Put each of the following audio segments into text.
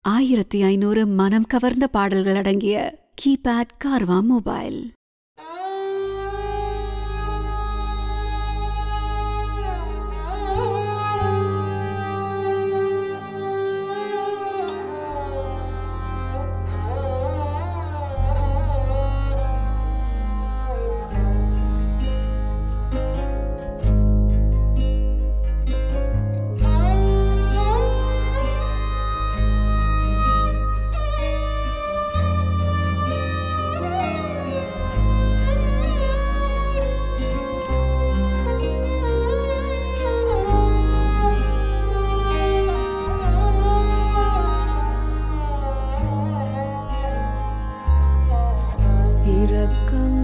ஆயிரத்தி ஐநூறு மனம் கவர்ந்த பாடல்கள் அடங்கிய கீபேட் கார்வா மொபைல் இரக்கம்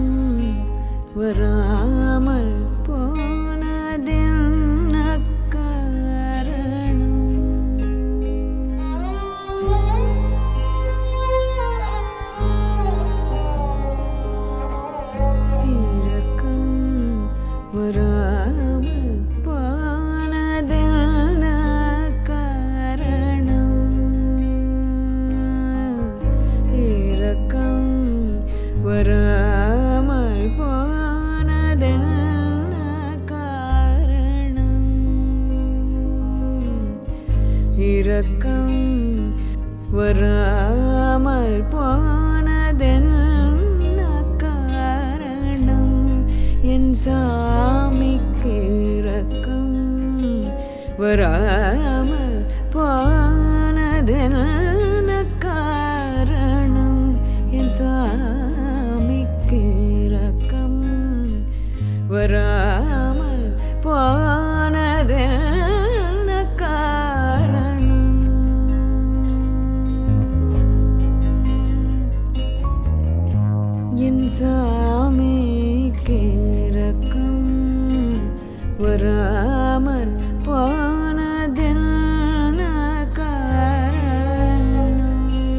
வராமல் போனதென்ன காரணம் இரக்கம் வராமல் போனதென்ன காரணம் இரக்கம் வராமல் போனதென்ன காரணம் இரக்கம் வராமல் போனதென்ன காரணம் என் சாமிக்கு இரக்கம் வராமல் போனதென்ன காரணம் என் சாமிக்கு இரக்கம் வராமல் போனதென்ன காரணம் என் சாமிக்கு இரக்கம் வராமல் போனதென்ன காரணம்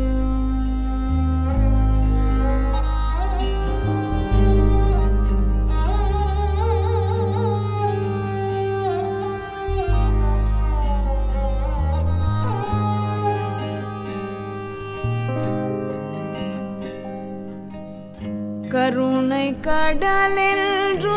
கருணை கடலில்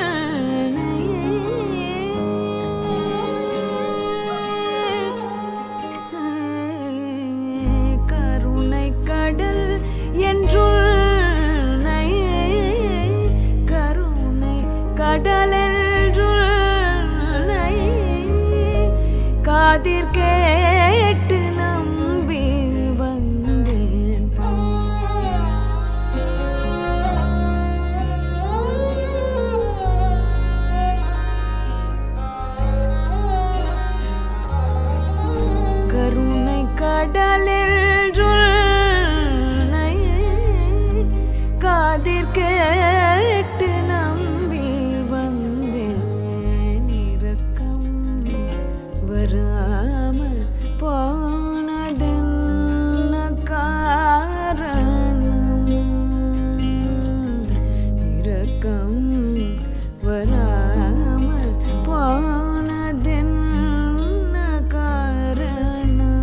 கருணை கடல் என்றுள் கருணை கடலென்றுள் காதிர் கேட்டு நம்பி வந்தேன் கருணை கடலில் காதிர் கேட்டு நம்பி வந்தேன் இரக்கம் வராமல் போனதென்ன காரணம் இரக்கம் வராமல் போனதென்ன காரணம்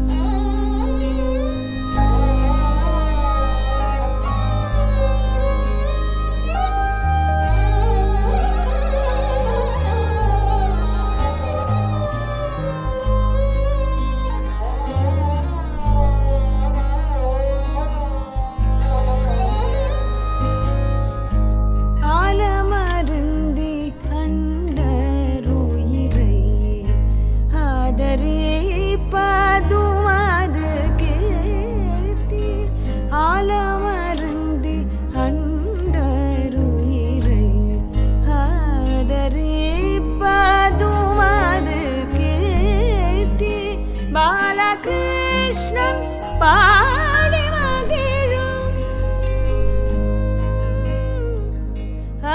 ஆலமருந்தி அண்டருயிரை ஆதரிப்பதுமது கீர்த்தி ஆலமருந்தி அண்டருயிரை ஆதரிப்பதுமது கீர்த்தி பாலகிருஷ்ணன் பாடி மகிழும் ஆ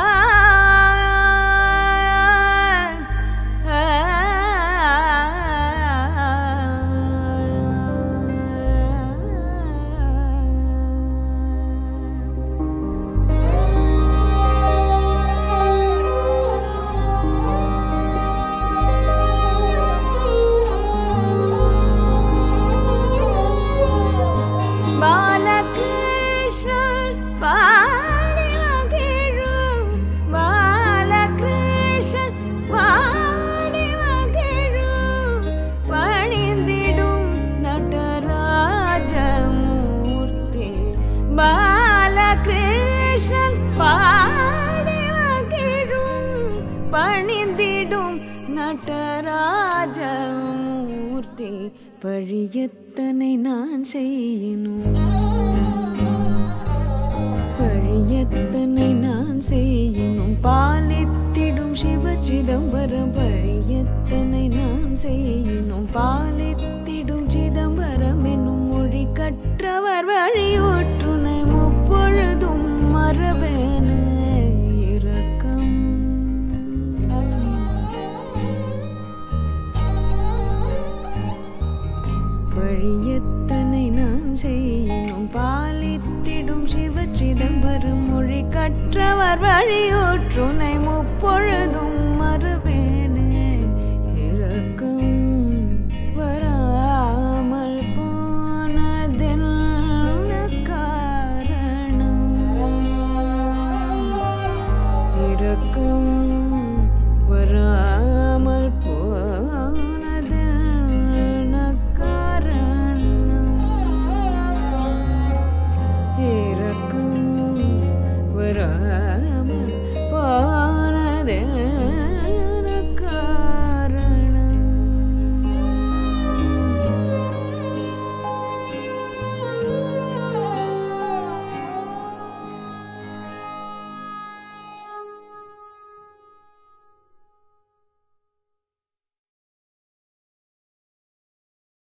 ஆ ஆ பாலகிருஷ்ணன் பாடி மகிழும் பாலகிருஷ்ணன் பாடி மகிழும் பணிந்திடும் நடராஜமூர்த்தி பாலகிருஷ்ணன் பாடி மகிழும் பணிந்திடும் நடராஜமூர்த்தி பழியத்தனை நான் செய்யணும் பழியத்தனை நான் செய்யணும் பாலித்திடும் சிவ சிதம்பரம் பழியத்தனை நான் செய்யணும் பாலித்திடும் சிதம்பரம் என்னும் மொழி கற்றவர் வழியோற்றுனை முப்பொழுதும் மரபேன இரக்கம் வழியத்தனை நான் செய்யணும் பாலித்திடும் சிவ சிதம்பரம் மொழி கற்றவர் வழியோற்றுனை முப்பொழுதும்